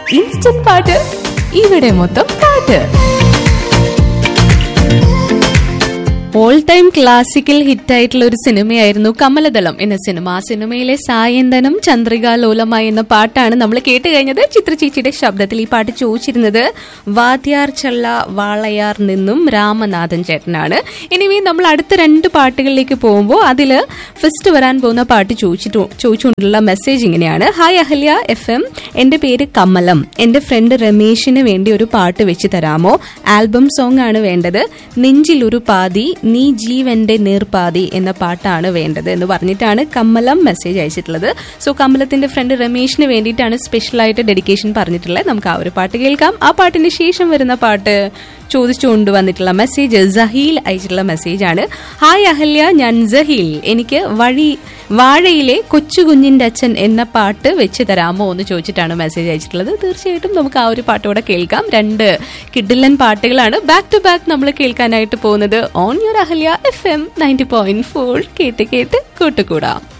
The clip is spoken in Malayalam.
ഇൻസ്റ്റന്റ് പാട്ട് ഇവിടെ മൊത്തം പാട്ട് ഓൾ ടൈം ക്ലാസിക്കൽ ഹിറ്റായിട്ടുള്ള ഒരു സിനിമയായിരുന്നു കമലദളം എന്ന സിനിമ ആ സിനിമയിലെ സായന്തനം ചന്ദ്രിക ലോലമായി എന്ന പാട്ടാണ് നമ്മൾ കേട്ട് കഴിഞ്ഞത് ചിത്രചേച്ചിയുടെ ശബ്ദത്തിൽ ഈ പാട്ട് ചോദിച്ചിരുന്നത് വാദ്യാർ ചള്ള വാളയാർ നിന്നും രാമനാഥൻ ചേട്ടനാണ് ഇനിവേ നമ്മൾ അടുത്ത രണ്ട് പാട്ടുകളിലേക്ക് പോകുമ്പോൾ അതിൽ ഫസ്റ്റ് വരാൻ പോകുന്ന പാട്ട് ചോദിച്ചിട്ട് ചോദിച്ചുകൊണ്ടുള്ള മെസ്സേജ് ഇങ്ങനെയാണ് ഹായ് അഹല്യ എഫ് എം എന്റെ പേര് കമലം എന്റെ ഫ്രണ്ട് രമേശിന് വേണ്ടി ഒരു പാട്ട് വെച്ച് തരാമോ ആൽബം സോങ് ആണ് വേണ്ടത് നെഞ്ചിലൊരു പാതി നീ ജീവന്റെ നീർപാതി എന്ന പാട്ടാണ് വേണ്ടത് എന്ന് പറഞ്ഞിട്ടാണ് കമലം മെസ്സേജ് അയച്ചിട്ടുള്ളത് സോ കമലത്തിന്റെ ഫ്രണ്ട് രമേശിന് വേണ്ടിയിട്ടാണ് സ്പെഷ്യൽ ആയിട്ട് ഡെഡിക്കേഷൻ പറഞ്ഞിട്ടുള്ളത് നമുക്ക് ആ ഒരു പാട്ട് കേൾക്കാം ആ പാട്ടിന് ശേഷം വരുന്ന പാട്ട് ചോദിച്ചുകൊണ്ട് വന്നിട്ടുള്ള മെസ്സേജ് സഹീൽ അയച്ചിട്ടുള്ള മെസ്സേജ് ആണ് ഹായ് അഹല്യ ഞാൻ സഹീൽ എനിക്ക് വഴി വാഴയിലെ കൊച്ചു കുഞ്ഞിന്റെ അച്ഛൻ എന്ന പാട്ട് വെച്ച് തരാമോ എന്ന് ചോദിച്ചിട്ടാണ് മെസ്സേജ് അയച്ചിട്ടുള്ളത് തീർച്ചയായിട്ടും നമുക്ക് ആ ഒരു പാട്ടോടെ കേൾക്കാം രണ്ട് കിഡിലൻ പാട്ടുകളാണ് ബാക്ക് ടു ബാക്ക് നമ്മൾ കേൾക്കാനായിട്ട് പോകുന്നത് on your Ahalya F M ninety point four കേട്ട് കേട്ട് കൂട്ടുകൂടാം